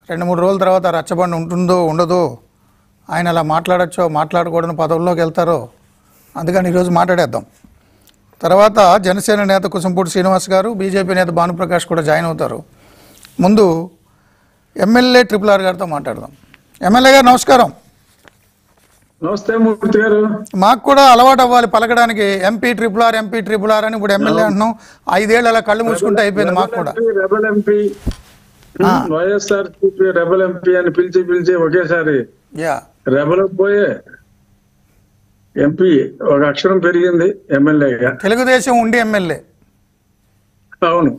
రెండు మూడు రోజుల తర్వాత రచ్చబండ ఉంటుందో ఉండదో ఆయన అలా మాట్లాడచ్చో మాట్లాడకూడని పదవుల్లోకి వెళ్తారో అందుకని ఈరోజు మాట్లాడేద్దాం తర్వాత జనసేన నేత కుసంపూడి శ్రీనివాస్ గారు బీజేపీ నేత భానుప్రకాష్ కూడా జాయిన్ అవుతారు ముందు ఎమ్మెల్యే ట్రిపుల్ ఆర్ గారితో మాట్లాడదాం ఎమ్మెల్యే గారు నమస్కారం నమస్తే మూర్తి గారు మాకు కూడా అలవాటు అవ్వాలి పలకడానికి MP triple R MP triple R అని ఇప్పుడు ఎమ్మెల్యే అంటున్నాం ఐదేళ్ళు అలా కళ్ళు మూసుకుంటే అయిపోయింది మాకు కూడా rebel MP YSR rebel MP అని పిలిచి పిలిచి ఒకేసారి యా రెబల్ పోయే ఎంపీ ఒక అక్షరం పెరిగింది ఎమ్మెల్యేగా తెలుగుదేశం ఉండి ఎమ్మెల్యే అవును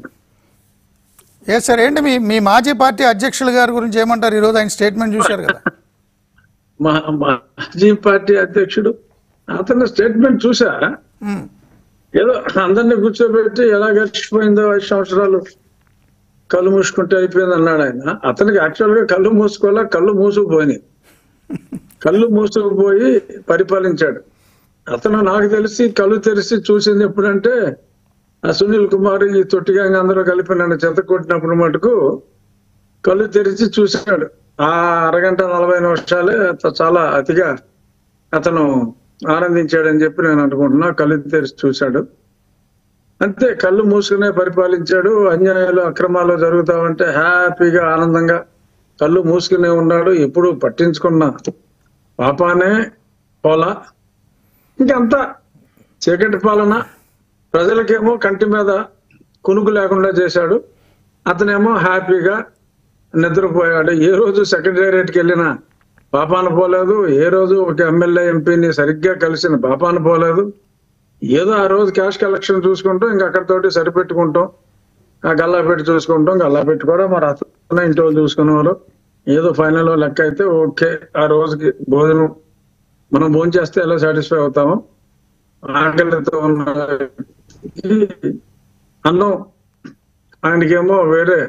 ఏ సార్ ఏంటి మీ మీ మాజీ పార్టీ అధ్యక్షులు గారి గురించి ఏమంటారు ఈరోజు ఆయన స్టేట్మెంట్ చూశారు కదా మా మాజీ పార్టీ అధ్యక్షుడు అతని స్టేట్మెంట్ చూసా ఉమ్, ఏదో అందరినీ కూర్చోబెట్టి ఎలా గడిచిపోయిందో ఐదు సంవత్సరాలు కళ్ళు మూసుకుంటే అయిపోయింది అన్నాడు ఆయన అతనికి యాక్చువల్ గా కళ్ళు మూసుకోవాలా కళ్ళు మూసుకుపోయినాయి కళ్ళు మూసుకుపోయి పరిపాలించాడు అతను నాకు తెలిసి కళ్ళు తెరిచి చూసింది ఎప్పుడంటే ఆ సునీల్ కుమార్ ఈ తొట్టిగా అందరూ కలిపి నన్ను చెత్త కొట్టినప్పుడు మటుకు కళ్ళు తెరిచి చూశాడు ఆ అరగంట నలభై నిమిషాలే అత- చాలా అతిగా అతను ఆనందించాడని చెప్పి నేను అనుకుంటున్నా కళ్ళు తెరిచి చూశాడు అంతే కళ్ళు మూసుకునే పరిపాలించాడు అన్యాయాలు అక్రమాలు జరుగుతా ఉంటే హ్యాపీగా ఆనందంగా కళ్ళు మూసుకునే ఉన్నాడు ఎప్పుడు పట్టించుకున్న పాపానే పోలా ఇంకంతా చీకటి పాలన ప్రజలకేమో కంటి మీద కునుకు లేకుండా చేశాడు అతనేమో హ్యాపీగా నిద్రపోయాడు ఏ రోజు సెక్రటేరియట్కి వెళ్ళినా పాపాన పోలేదు ఏ రోజు ఒక ఎమ్మెల్యే ఎంపీని సరిగ్గా కలిసిన పాపాన పోలేదు ఏదో ఆ రోజు క్యాష్ కలెక్షన్ చూసుకుంటాం ఇంకా అక్కడితోటి సరిపెట్టుకుంటాం ఆ గల్లా పెట్టి చూసుకుంటాం గల్లా పెట్టి కూడా మరి అతను ఇంటి వాళ్ళు చూసుకునేవారు ఏదో ఫైనల్ లెక్క అయితే ఓకే ఆ రోజుకి భోజనం మనం భోజనం చేస్తే ఎలా సాటిస్ఫై అవుతామో ఆకలితో ఉన్న వ్యక్తికి అన్నం ఆయనకేమో వేరే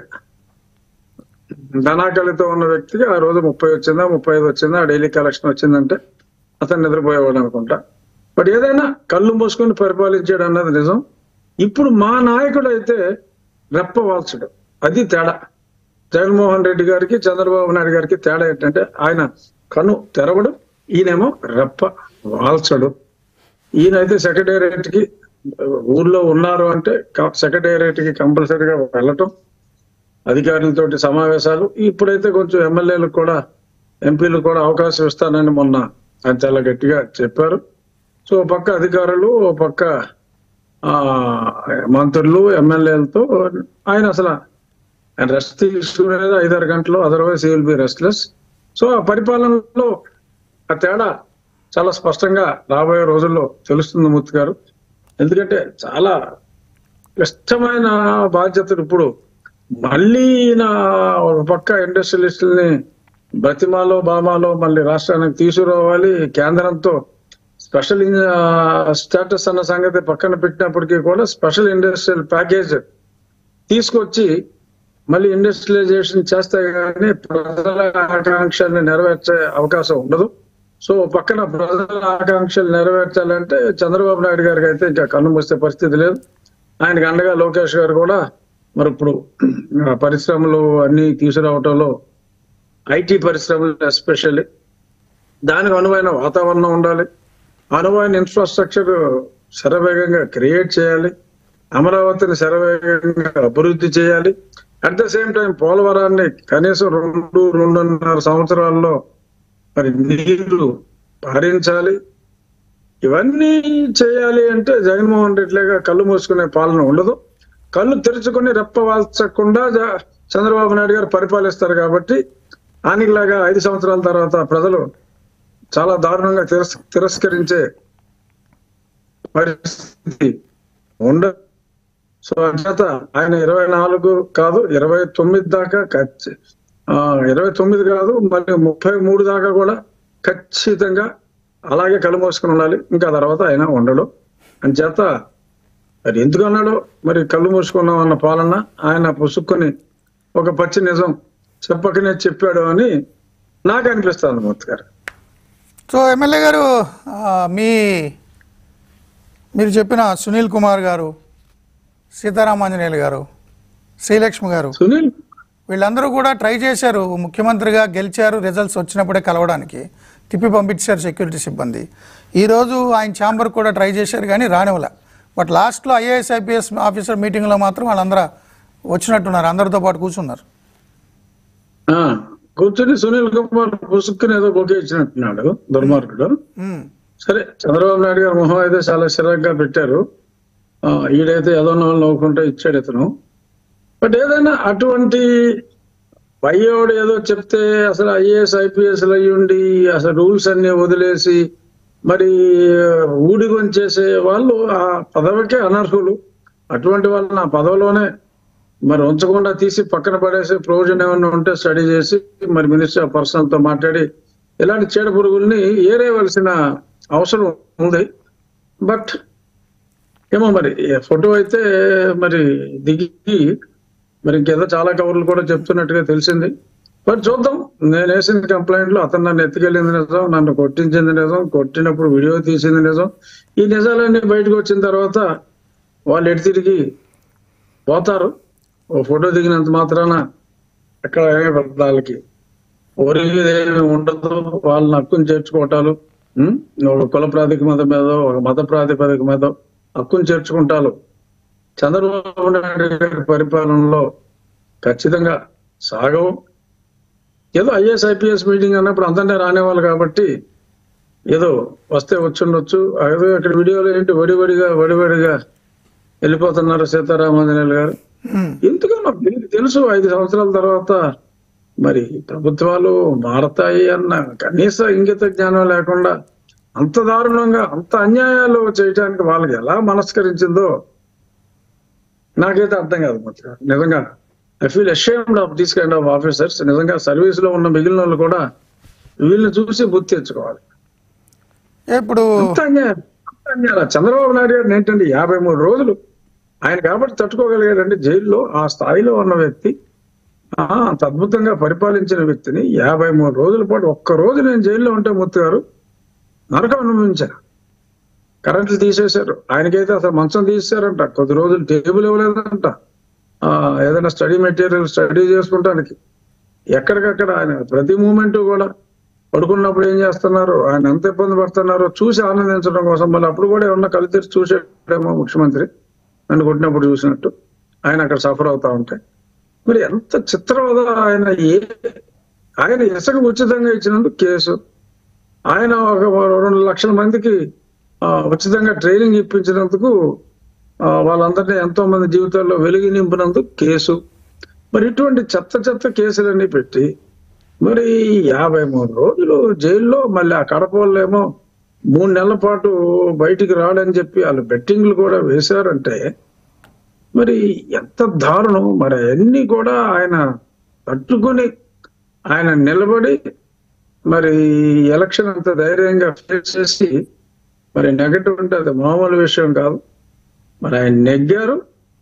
ధనాకలితో ఉన్న వ్యక్తికి ఆ రోజు ముప్పై వచ్చిందా ముప్పై ఐదు వచ్చిందా డైలీ కలెక్షన్ వచ్చిందంటే అతను నిద్రపోయేవాడు అనుకుంటా బట్ ఏదైనా కళ్ళు మూసుకొని పరిపాలించాడు అన్నది నిజం ఇప్పుడు మా నాయకుడు అయితే రెప్ప వాల్చడు అది తేడా జగన్మోహన్ రెడ్డి గారికి చంద్రబాబు నాయుడు గారికి తేడా ఏంటంటే ఆయన కను తెరవడు ఈయనేమో రెప్ప వాల్చడు ఈయన అయితే సెక్రటేరియట్ కి ఊర్లో ఉన్నారు అంటే సెక్రటేరియట్ కి కంపల్సరీగా వెళ్ళటం అధికారులతోటి సమావేశాలు ఇప్పుడైతే కొంచెం ఎమ్మెల్యేలకు కూడా ఎంపీలకు కూడా అవకాశం ఇస్తానని మొన్న ఆయన చాలా గట్టిగా చెప్పారు సో ఓ పక్క అధికారులు ఓ పక్క ఆ మంత్రులు ఎమ్మెల్యేలతో ఆయన అసలు ఆయన రెస్ట్ తీసుకునేది ఐదారు గంటలు otherwise will be restless so ఆ పరిపాలనలో ఆ తేడా చాలా స్పష్టంగా రాబోయే రోజుల్లో తెలుస్తుంది మూర్తి గారు ఎందుకంటే చాలా క్లిష్టమైన బాధ్యతలు ఇప్పుడు మళ్ళీ నా ఒక పక్క ఇండస్ట్రియలిస్టుల్ని బతిమాలో బామాలో మళ్ళీ రాష్ట్రానికి తీసుకురావాలి కేంద్రంతో స్పెషల్ స్టేటస్ అన్న సంగతి పక్కన పెట్టినప్పటికీ కూడా స్పెషల్ ఇండస్ట్రియల్ ప్యాకేజ్ తీసుకొచ్చి మళ్ళీ ఇండస్ట్రియలైజేషన్ చేస్తే కానీ ప్రజల ఆకాంక్షల్ని నెరవేర్చే అవకాశం ఉండదు సో పక్కన ప్రజల ఆకాంక్షలు నెరవేర్చాలంటే చంద్రబాబు నాయుడు గారికి అయితే ఇంకా కన్ను మూసే పరిస్థితి లేదు ఆయనకి అండగా లోకేష్ గారు కూడా మరి ఇప్పుడు ఆ పరిశ్రమలు అన్ని తీసుకురావటంలో ఐటీ పరిశ్రమలు ఎస్పెషల్లీ దానికి అనువైన వాతావరణం ఉండాలి అనువైన ఇన్ఫ్రాస్ట్రక్చర్ శరవేగంగా క్రియేట్ చేయాలి అమరావతిని శరవేగంగా అభివృద్ధి చేయాలి అట్ ద సేమ్ టైం పోలవరాన్ని కనీసం రెండు రెండున్నర సంవత్సరాల్లో మరి నీళ్లు పారించాలి ఇవన్నీ చేయాలి అంటే జగన్మోహన్ రెడ్డిలాగా కళ్ళు మూసుకునే పాలన ఉండదు కళ్ళు తెరుచుకొని రెప్ప వాల్చకుండా జ- చంద్రబాబు నాయుడు గారు పరిపాలిస్తారు కాబట్టి ఆయనలాగా ఐదు సంవత్సరాల తర్వాత ప్రజలు చాలా దారుణంగా తిరస్ తిరస్కరించే పరిస్థితి ఉండదు సో అంచేత ఆయన ఇరవై నాలుగు కాదు ఇరవై తొమ్మిది దాకా ఖచ్చి- ఆ, ఇరవై తొమ్మిది కాదు మళ్ళీ ముప్పై మూడు దాకా కూడా ఖచ్చితంగా అలాగే కళ్ళు మూసుకుని ఉండాలి ఇంకా తర్వాత ఆయన ఉండడు అంచేత మరి ఎందుకు అన్నాడో మరి కళ్ళు మూసుకున్నాం అన్న పాలన ఆయన పుసుక్కుని ఒక పచ్చి నిజం చెప్పకనే చెప్పాడు అని నాకు అనిపిస్తుంది మూర్తి గారు సో ఎమ్మెల్యే గారు ఆ, మీ మీరు చెప్పిన సునీల్ కుమార్ గారు సీతారామాంజనేయులు గారు శ్రీలక్ష్మి గారు సునీల్ వీళ్ళందరూ కూడా ట్రై చేశారు ముఖ్యమంత్రిగా గెలిచారు రిజల్ట్స్ వచ్చినప్పుడే కలవడానికి తిప్పి పంపించారు సెక్యూరిటీ సిబ్బంది ఈరోజు ఆయన ఛాంబర్ కూడా ట్రై చేశారు కానీ రానివ్వల బట్ లాస్ట్లో ఐఏఎస్ ఐపీఎస్ ఆఫీసర్ మీటింగ్లో మాత్రం వాళ్ళందరూ వచ్చినట్టున్నారు అందరితో పాటు కూర్చున్నారు ఆ, కూర్చొని సునీల్ కుమార్ పుసుక్కుని ఏదో బొకే ఇచ్చినట్టున్నాడు దుర్మార్గుడు ఉమ్, సరే చంద్రబాబు నాయుడు గారు మొహం అయితే చాలా చిరాగ్గా పెట్టారు ఆ, ఈడైతే ఏదో వాళ్ళు నవ్వుకుంటూ ఇచ్చాడు ఇతను బట్ ఏదైనా అటువంటి పయ్యోడు ఏదో చెప్తే అసలు ఐఏఎస్ ఐపీఎస్ అయ్యుండి అసలు రూల్స్ అన్ని వదిలేసి మరి ఊడిగొని చేసే వాళ్ళు ఆ పదవికే అనర్హులు అటువంటి వాళ్ళని ఆ పదవిలోనే మరి ఉంచకుండా తీసి పక్కన పడేసి ప్రయోజనం ఏమైనా ఉంటే స్టడీ చేసి మరి మినిస్టర్ ఆఫ్ పర్సనల్ తో మాట్లాడి ఇలాంటి చీడ పురుగుల్ని ఏరేవలసిన అవసరం ఉంది బట్ ఏమో మరి ఫోటో అయితే మరి దిగి మరి ఇంకేదో చాలా కవర్లు కూడా చెప్తున్నట్టుగా తెలిసింది బట్ చూద్దాం నేను వేసిన కంప్లైంట్ లో అతను నన్ను ఎత్తుకెళ్ళింది నిజం నన్ను కొట్టించింది నిజం కొట్టినప్పుడు వీడియో తీసింది నిజం ఈ నిజాలన్నీ బయటకు వచ్చిన తర్వాత వాళ్ళు ఎటు తిరిగి పోతారు ఓ ఫోటో దిగినంత మాత్రాన అక్కడ ఏమీ వాళ్ళకి ఒరిగేదేమి ఉండదు వాళ్ళని హక్కును చేర్చుకోవటాలు ఉం? ఒక కుల ప్రాతిపదిక మీద ఒక మత ప్రాతిపదిక మీద హక్కును చేర్చుకుంటాలు చంద్రబాబు నాయుడు గారి పరిపాలనలో ఖచ్చితంగా సాగవు ఏదో ఐఏఎస్ ఐపీఎస్ మీటింగ్ అన్నప్పుడు అందరినీ రానేవాళ్ళు కాబట్టి ఏదో వస్తే వచ్చుండొచ్చు ఏదో ఇక్కడ వీడియోలో ఏంటి వడివడిగా వడివడిగా వెళ్ళిపోతున్నారు సీతారామాంజనేయులు గారు ఉమ్. ఎందుకో నాకు దీనికి తెలుసు ఐదు సంవత్సరాల తర్వాత మరి ప్రభుత్వాలు మారతాయి అన్న కనీస ఇంగిత జ్ఞానం లేకుండా అంత దారుణంగా అంత అన్యాయాలు చేయడానికి వాళ్ళకి ఎలా మనస్కరించిందో నాకైతే అర్థం కాదు మంచిగా నిజంగా I feel ashamed of these kind of officers నిజంగా సర్వీస్ లో ఉన్న మిగిలిన వాళ్ళు కూడా వీళ్ళని చూసి బుద్ధి తెచ్చుకోవాలి ఇప్పుడు అంత అన్యాయం అంత అన్యాయం చంద్రబాబు నాయుడు గారిని ఏంటంటే యాభై మూడు రోజులు ఆయన కాబట్టి తట్టుకోగలిగాడంటే జైల్లో ఆ స్థాయిలో ఉన్న వ్యక్తి ఆ, అంత అద్భుతంగా పరిపాలించిన వ్యక్తిని యాభై మూడు రోజుల పాటు ఒక్క రోజు నేను జైల్లో ఉంటే మూర్తి గారు నరకం అనుభవించాను కరెంట్లు తీసేశారు ఆయనకైతే అసలు మంచం తీసేశారంట కొద్ది రోజులు టేబుల్ ఇవ్వలేదంట ఆ, ఏదైనా స్టడీ మెటీరియల్ స్టడీ చేసుకుంటానికి ఎక్కడికక్కడ ఆయన ప్రతి మూమెంట్ కూడా పడుకున్నప్పుడు ఏం చేస్తున్నారు ఆయన ఎంత ఇబ్బంది పడుతున్నారో చూసి ఆనందించడం కోసం మళ్ళీ అప్పుడు కూడా ఏమన్నా కళ్ళు తెరిచి చూసేటేమో ముఖ్యమంత్రి నన్ను కొట్టినప్పుడు చూసినట్టు ఆయన అక్కడ సఫర్ అవుతా ఉంటాయి మరి ఎంత చిత్రవద ఆయన ఏ ఆయన ఇసుక ఉచితంగా ఇచ్చినందుకు కేసు ఆయన ఒక రెండు లక్షల మందికి ఆ, ఉచితంగా ట్రైనింగ్ ఇప్పించినందుకు ఆ, వాళ్ళందరినీ ఎంతో మంది జీవితాల్లో వెలుగు నింపినందుకు కేసు మరి ఇటువంటి చెత్త చెత్త కేసులన్నీ పెట్టి మరి యాభై మూడు రోజులు జైల్లో మళ్ళీ ఆ కడప వాళ్ళేమో మూడు నెలల పాటు బయటికి రాడని చెప్పి వాళ్ళు బెట్టింగ్లు కూడా వేశారంటే మరి ఎంత దారుణం మరి అన్ని కూడా ఆయన తట్టుకుని ఆయన నిలబడి మరి ఎలక్షన్ అంత ధైర్యంగా ఫేస్ చేసి మరి నెగటివ్ అంటే అది మామూలు విషయం కాదు మరి ఆయన నెగ్గారు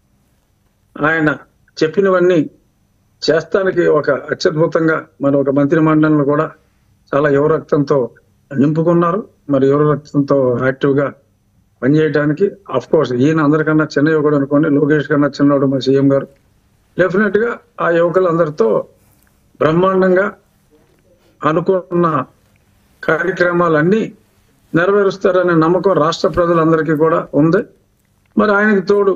ఆయన చెప్పినవన్నీ చేస్తానికి ఒక అత్యద్భుతంగా మరి ఒక మంత్రి మండలిని కూడా చాలా యువ రక్తంతో నింపుకున్నారు మరి యువ రక్తంతో యాక్టివ్ గా పనిచేయడానికి అఫ్ కోర్స్ ఈయన అందరికన్నా చిన్న యువకుడు అనుకోండి లోకేష్ కన్నా చిన్నవాడు మా సీఎం గారు డెఫినెట్ గా ఆ యువకులందరితో బ్రహ్మాండంగా అనుకున్న కార్యక్రమాలన్నీ నెరవేరుస్తారనే నమ్మకం రాష్ట్ర ప్రజలందరికీ కూడా ఉంది మరి ఆయనకి తోడు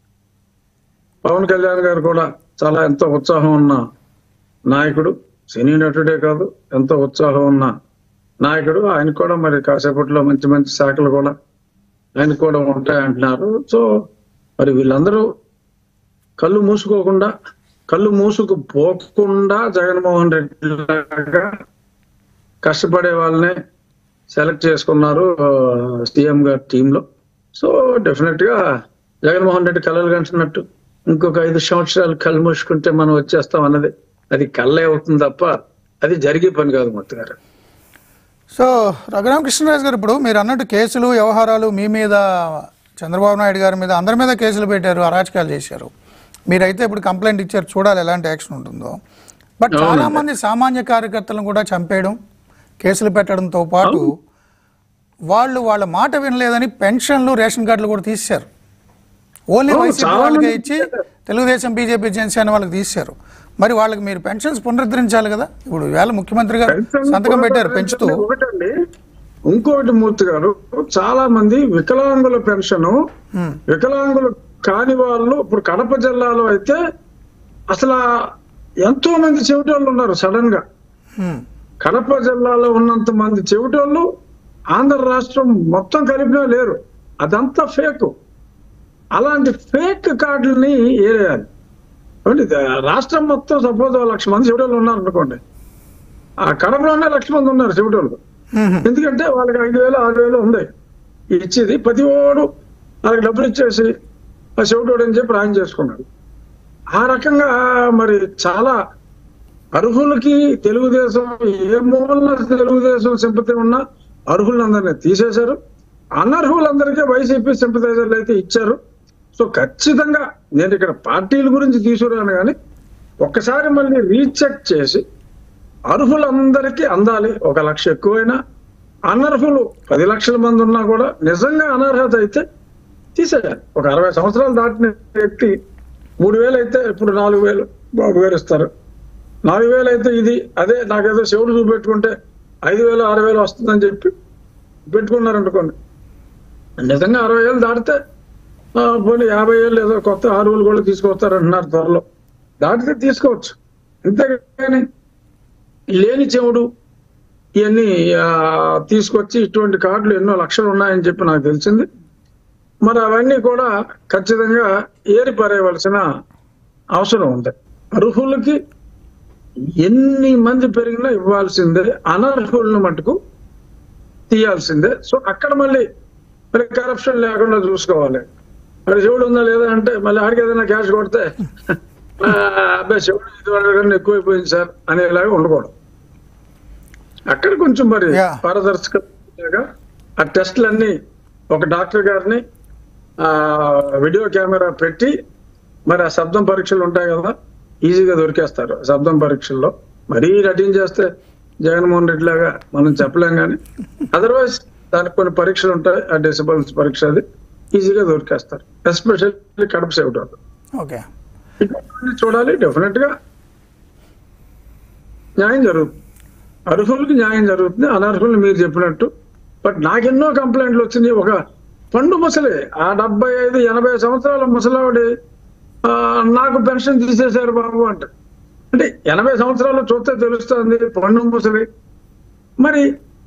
పవన్ కళ్యాణ్ గారు కూడా చాలా ఎంతో ఉత్సాహం ఉన్న నాయకుడు సినీ నటుడే కాదు ఎంతో ఉత్సాహం ఉన్న నాయకుడు ఆయన కూడా మరి కాసేపట్లో మంచి మంచి శాఖలు కూడా ఆయన కూడా ఉంటాయంటున్నారు సో మరి వీళ్ళందరూ కళ్ళు మూసుకోకుండా కళ్ళు మూసుకు పోకుండా జగన్మోహన్ రెడ్డి లాగా కష్టపడే వాళ్ళనే సెలెక్ట్ చేసుకున్నారు సీఎం గారి టీంలో సో డెఫినెట్ గా జగన్మోహన్ రెడ్డి కళలు కంటున్నట్టు ఇంకొక ఐదు సంవత్సరాలు కళ్ళు మూసుకుంటే మనం వచ్చేస్తాం అన్నది అది కళ్ళే అవుతుంది తప్ప అది జరిగే పని కాదు మొత్తం గారు సో రఘురామకృష్ణరాజు గారు ఇప్పుడు మీరు అన్నట్టు కేసులు వ్యవహారాలు మీ మీద చంద్రబాబు నాయుడు గారి మీద అందరి మీద కేసులు పెట్టారు అరాచకాలు చేశారు మీరైతే ఇప్పుడు కంప్లైంట్ ఇచ్చారు చూడాలి ఎలాంటి యాక్షన్ ఉంటుందో బట్ చాలా మంది సామాన్య కార్యకర్తలను కూడా చంపేయడం కేసులు పెట్టడంతో పాటు వాళ్ళు వాళ్ళ మాట వినలేదని పెన్షన్లు రేషన్ కార్డులు కూడా తీశారు ఓన్లీ అవును, వైసీపీ చాలా వాళ్ళకే మంది ఇచ్చి తెలుగుదేశం బీజేపీ జనసేన వాళ్ళకి తీశారు మరి వాళ్ళకి మీరు పెన్షన్స్ పునరుద్ధరించాలి కదా ఇప్పుడు వేళ ముఖ్యమంత్రి గారు పెన్షన్ సంతకం పెట్టారు కూడా పెంచుతూ ఒకటండి ఇంకోటి మూర్తి గారు చాలా మంది వికలాంగుల పెన్షన్ ఉమ్, వికలాంగులు కాని వాళ్ళు ఇప్పుడు కడప జిల్లాలో అయితే అసలు ఎంతో మంది చెవిటోళ్ళు ఉన్నారు సడన్ గా ఉమ్, కడప జిల్లాలో ఉన్నంత మంది చెవిటోళ్ళు ఆంధ్ర రాష్ట్రం మొత్తం కలిపినా లేరు అదంతా ఫేక్ అలాంటి ఫేక్ కార్డులని ఏరేయాలి ఏమండి, ద- రాష్ట్రం మొత్తం సపోజ్ లక్ష మంది చెవిటోళ్ళు ఉన్నారు అనుకోండి ఆ కడపలోనే లక్ష మంది ఉన్నారు చెవిటోళ్ళు ఉమ్, ఎందుకంటే వాళ్ళకి ఐదు వేలు ఆరు వేలు ఉంది ఇచ్చేది ప్రతి ఓడు వాళ్ళకి డబ్బులు ఇచ్చేసి ఆ చెవిటోడు అని చెప్పి రాయం చేసుకున్నాడు ఆ రకంగా మరి చాలా అర్హులకి తెలుగుదేశం ఏ మూలన తెలుగుదేశం సింపతి ఉన్నా అర్హులందరినీ తీసేశారు అనర్హులందరికీ వైసీపీ సింపతైజర్లు అయితే ఇచ్చారు సో ఖచ్చితంగా నేను ఇక్కడ పార్టీల గురించి తీసుకురాను కానీ ఒక్కసారి మళ్ళీ రీచెక్ చేసి అర్హులందరికీ అందాలి ఒక లక్ష ఎక్కువైనా అనర్హులు పది లక్షల మంది ఉన్నా కూడా నిజంగా అనర్హత అయితే తీసేయాలి ఒక అరవై సంవత్సరాలు దాటిన వ్యక్తి మూడు వేలు అయితే ఇప్పుడు నాలుగు వేలు బాబు గారు ఇస్తారు నాలుగు వేలు అయితే ఇది అదే నాకేదో శివుడు చూపెట్టుకుంటే ఐదు వేలు ఆరు వేలు వస్తుందని చెప్పి పెట్టుకున్నారు అనుకోండి నిజంగా అరవై వేలు దాటితే ఆ, పోనీ యాభై ఏళ్ళు ఏదో కొత్త ఆరువులు కూడా తీసుకొస్తారంటున్నారు త్వరలో దాటితే తీసుకోవచ్చు అంతేగాని లేని చెవుడు ఇవన్నీ ఆ, తీసుకొచ్చి ఇటువంటి కార్డులు ఎన్నో లక్షలు ఉన్నాయని చెప్పి నాకు తెలిసింది మరి అవన్నీ కూడా ఖచ్చితంగా ఏరి పారేయవలసిన అవసరం ఉంది అర్హులకి ఎన్ని మంది పెరిగినా ఇవ్వాల్సిందే అనర్హులను మటుకు తీయాల్సిందే సో అక్కడ మళ్ళీ మరి కరప్షన్ లేకుండా చూసుకోవాలి మరి శివుడు ఉందా లేదా అంటే మళ్ళీ ఆడికి ఏదైనా క్యాష్ కొడితే ఆ, అబ్బాయి శివుడు ఇది వరకు కన్నా ఎక్కువైపోయింది సార్ అనేలాగా ఉండకూడదు అక్కడ కొంచెం మరి Yeah. పారదర్శకంగా ఆ టెస్ట్లన్నీ ఒక డాక్టర్ గారిని ఆ వీడియో కెమెరా పెట్టి మరి ఆ శబ్దం పరీక్షలు ఉంటాయి కదా ఈజీగా దొరికేస్తారు శబ్దం పరీక్షల్లో మరీ నటించేస్తే జగన్మోహన్ రెడ్డి లాగా మనం చెప్పలేం కానీ అదర్వైజ్ దానికి కొన్ని పరీక్షలు ఉంటాయి ఆ డెసిబల్స్ పరీక్ష అది ఈజీగా దొరికేస్తారు ఎస్పెషల్లీ కడప సేవట్ వాళ్ళు ఓకే ఇటువంటి చూడాలి డెఫినెట్ గా న్యాయం జరుగుతుంది అర్హులకి న్యాయం జరుగుతుంది అనర్హులు మీరు చెప్పినట్టు బట్ నాకెన్నో కంప్లైంట్లు వచ్చినాయి ఒక పండు ముసలి ఆ డెబ్బై ఐదు ఎనభై సంవత్సరాల ముసలావిడి ఆ, నాకు పెన్షన్ తీసేశారు బాబు అంట అంటే ఎనభై సంవత్సరాలు చూస్తే తెలుస్తుంది పండు ముసలి మరి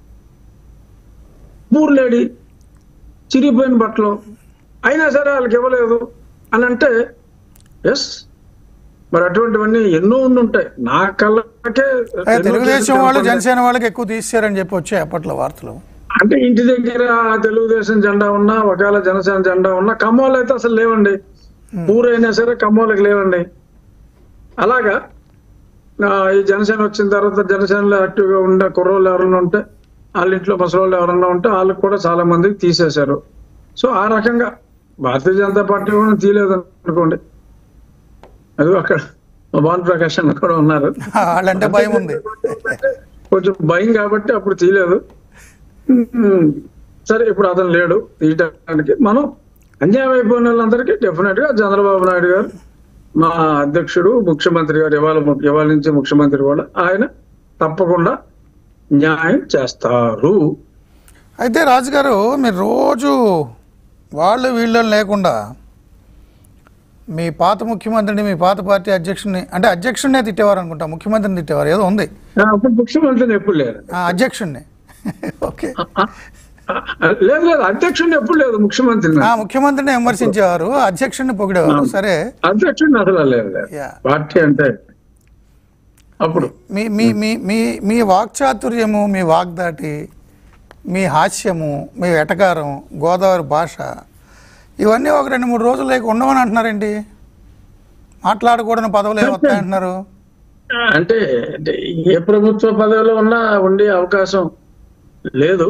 పూర్ లేడీ చిరిగిపోయిన బట్టలు అయినా సరే వాళ్ళకి ఇవ్వలేదు అని అంటే ఎస్ మరి అటువంటివన్నీ ఎన్నో ఉండి ఉంటాయి నా కళ్ళకే అదే ఎన్నో తెలుగుదేశం కేసులు వాళ్ళు కనపడ్డాయి. జనసేన వాళ్ళకి ఎక్కువ తీసారని చెప్పి వచ్చాయి అప్పట్లో వార్తలు అంటే ఇంటి దగ్గర తెలుగుదేశం జెండా ఉన్నా ఒకవేళ జనసేన జెండా ఉన్నా కమ్మోలు అయితే అసలు లేవండి ఊరైనా సరే కమ్మోళ్ళకి లేవండి అలాగా ఆ, ఈ జనసేన వచ్చిన తర్వాత జనసేనలో యాక్టివ్ గా ఉండే కుర్రోళ్ళు ఎవరైనా ఉంటే వాళ్ళ ఇంట్లో ముసలోళ్ళు ఎవరన్నా ఉంటే వాళ్ళకి కూడా చాలా మందికి తీసేశారు సో ఆ రకంగా భారతీయ జనతా పార్టీ కూడా తీయలేదు అనుకోండి అది అక్కడ భాను ప్రకాష్ అన్న కూడా ఉన్నారు వాళ్ళంటే భయం ఉంది కొంచెం భయం కాబట్టి అప్పుడు తీయలేదు ఉమ్, సరే ఇప్పుడు అతను లేడు తీయటానికి మనం అన్యాయం అయిపోయిన వాళ్ళందరికీ డెఫినెట్ గా చంద్రబాబు నాయుడు గారు మా అధ్యక్షుడు ముఖ్యమంత్రి గారు ఇవాళ ఇవాళ నుంచి ముఖ్యమంత్రి కూడా ఆయన తప్పకుండా న్యాయం చేస్తారు అయితే రాజుగారు మీరు రోజు వాళ్ళు వీళ్ళు లేకుండా మీ పాత ముఖ్యమంత్రిని మీ పాత పార్టీ అధ్యక్షుడిని అంటే అధ్యక్షుడినే తిట్టేవారు అనుకుంటా ముఖ్యమంత్రిని తిట్టేవారు ఏదో ఉంది ఆ, అప్పుడు ముఖ్యమంత్రిని ఎప్పుడు లేరు ఆ, అధ్యక్షుడిని ఓకే ఆ, ఆ, లేదు లేదు అధ్యక్షుడిని ఎప్పుడు లేదు ముఖ్యమంత్రిని ఆ ముఖ్యమంత్రిని విమర్శించేవారు అధ్యక్షుడిని పొగిడేవారు సరే అధ్యక్షుడిని అసలు లేదు లేదు యా పార్టీ అంటే అప్పుడు మీ మీ మీ మీ మీ వాక్చాతుర్యము మీ వాగ్దాటి మీ హాస్యము మీ వెటకారం గోదావరి భాష ఇవన్నీ ఒక రెండు మూడు రోజులు లేక ఉండవని అంటున్నారేంటి మాట్లాడకూడని పదవులు ఏమొస్తాయి అంటున్నారు అంటే అంటే ఏ ప్రభుత్వ పదవిలో ఉన్నా ఉండే అవకాశం లేదు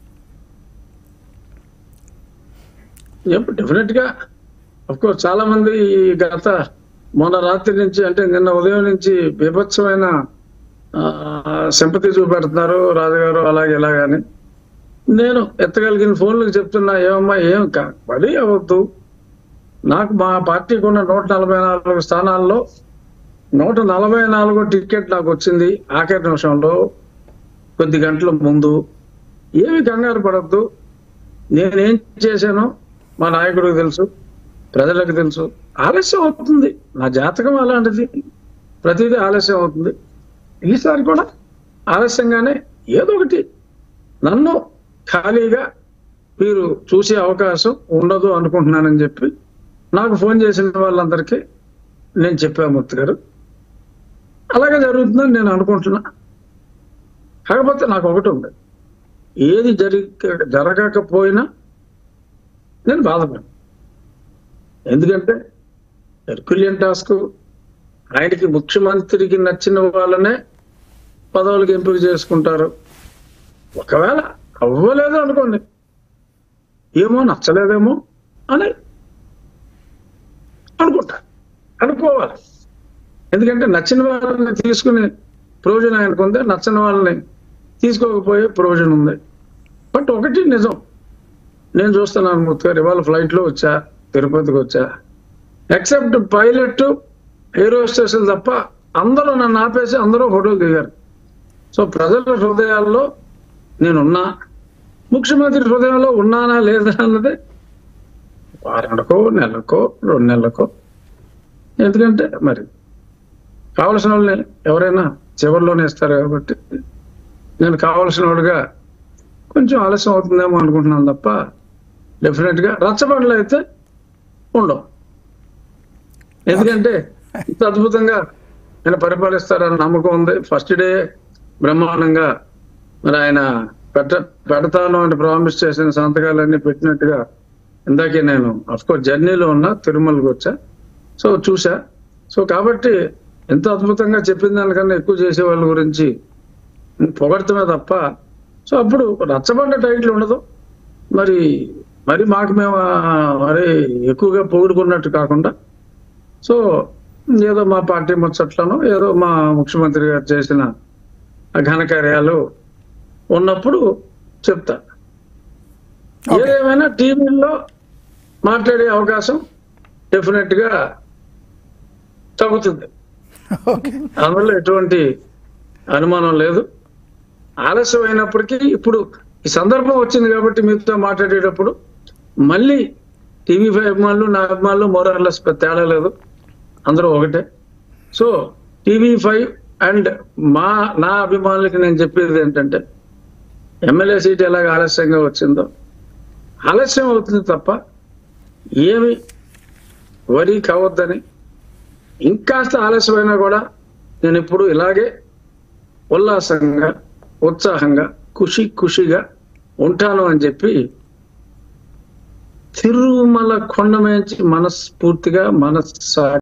డెఫినెట్ గా అఫ్ కోర్స్ చాలా మంది ఈ గత మొన్న రాత్రి నుంచి అంటే నిన్న ఉదయం నుంచి బీభత్సమైన సింపతి చూపెడుతున్నారు రాజుగారు అలాగే ఇలాగని నేను ఎత్తగలిగిన ఫోన్లకు చెప్తున్నా ఏమమ్మా ఏం కా- పడి అవద్దు నాకు మా పార్టీకి ఉన్న నూట నలభై నాలుగు స్థానాల్లో నూట నలభై నాలుగో టికెట్ నాకు వచ్చింది ఆఖరి నిమిషంలో కొద్ది గంటల ముందు ఏమి కంగారు పడద్దు నేనేం చేశానో మా నాయకుడికి తెలుసు ప్రజలకు తెలుసు ఆలస్యం అవుతుంది నా జాతకం అలాంటిది ప్రతిదీ ఆలస్యం అవుతుంది ఈసారి కూడా ఆలస్యంగానే ఏదో ఒకటి నన్ను ఖాళీగా మీరు చూసే అవకాశం ఉండదు అనుకుంటున్నానని చెప్పి నాకు ఫోన్ చేసిన వాళ్ళందరికీ నేను చెప్పా మూర్తి గారు అలాగే జరుగుతుందని నేను అనుకుంటున్నా కాకపోతే నాకు ఒకటి ఉంది ఏది జరి జరగకపోయినా నేను బాధపడి ఎందుకంటే హెర్కులియన్ టాస్క్ ఆయనకి ముఖ్యమంత్రికి నచ్చిన వాళ్ళనే పదవులకు ఎంపిక చేసుకుంటారు ఒకవేళ అవ్వలేదు అనుకోండి ఏమో నచ్చలేదేమో అని అనుకుంటా అనుకోవాలి ఎందుకంటే నచ్చిన వాళ్ళని తీసుకునే ప్రయోజనం ఆయనకు ఉంది నచ్చని వాళ్ళని తీసుకోకపోయే ప్రయోజనం ఉంది బట్ ఒకటి నిజం నేను చూస్తున్నాను మూర్తి గారు ఇవాళ ఫ్లైట్ లో వచ్చా తిరుపతికి వచ్చా ఎక్సెప్ట్ పైలట్ ఎయిరో స్టేషన్ తప్ప అందరూ నన్ను ఆపేసి అందరూ ఫోటోలు దిగారు సో ప్రజల హృదయాల్లో నేనున్నా ముఖ్యమంత్రి హృదయంలో ఉన్నానా లేదా అన్నది వారానికో నెలకో రెండు నెలలకో ఎందుకంటే మరి కావలసిన వాళ్ళని ఎవరైనా చివరిలోనే ఇస్తారు కాబట్టి నేను కావలసిన వాడుగా కొంచెం ఆలస్యం అవుతుందేమో అనుకుంటున్నాను తప్ప డెఫినెట్ గా రచ్చబండలు అయితే ఉండవు ఎందుకంటే ఇంత అద్భుతంగా ఆయన పరిపాలిస్తారని నమ్మకం ఉంది ఫస్ట్ డే బ్రహ్మాండంగా మరి ఆయన పెట్ట పెడతాను అని ప్రామిస్ చేసిన సంతకాలన్నీ పెట్టినట్టుగా ఇందాకే నేను అఫ్కోర్స్ జర్నీలో ఉన్నా తిరుమలకి వచ్చా సో చూసా సో కాబట్టి ఎంత అద్భుతంగా చెప్పిన దానికన్నా ఎక్కువ చేసే వాళ్ళ గురించి పొగడతమే తప్ప సో అప్పుడు రచ్చబండ టైటిల్ ఉండదు మరి మరి మాకు మేము ఆ, మరి ఎక్కువగా పొగుడుకున్నట్టు కాకుండా సో ఏదో మా పార్టీ ముచ్చట్లను ఏదో మా ముఖ్యమంత్రి గారు చేసిన ఆ ఘనకార్యాలు ఉన్నప్పుడు చెప్తా Okay. ఏదేమైనా టీవీల్లో మాట్లాడే అవకాశం డెఫినెట్ గా తగ్గుతుంది ఓకే అందులో ఎటువంటి అనుమానం లేదు ఆలస్యం అయినప్పటికీ ఇప్పుడు ఈ సందర్భం వచ్చింది కాబట్టి మీతో మాట్లాడేటప్పుడు మళ్ళీ టీవీ ఫైవ్ అభిమానులు నా అభిమానులు మోరార్లెస్ తేడా లేదు అందరూ ఒకటే సో టీవీ ఫైవ్ అండ్ మా నా అభిమానులకి నేను చెప్పేది ఏంటంటే ఎమ్మెల్యే సీట్ ఎలాగ ఆలస్యంగా వచ్చిందో ఆలస్యం అవుతుంది తప్ప ఏమి వరి కావద్దని ఇంకాస్త ఆలస్యమైనా కూడా నేను ఇప్పుడు ఇలాగే ఉల్లాసంగా ఉత్సాహంగా ఖుషి ఖుషిగా ఉంటాను అని చెప్పి తిరుమల కొండ నుంచి మనస్ఫూర్తిగా మనస్సా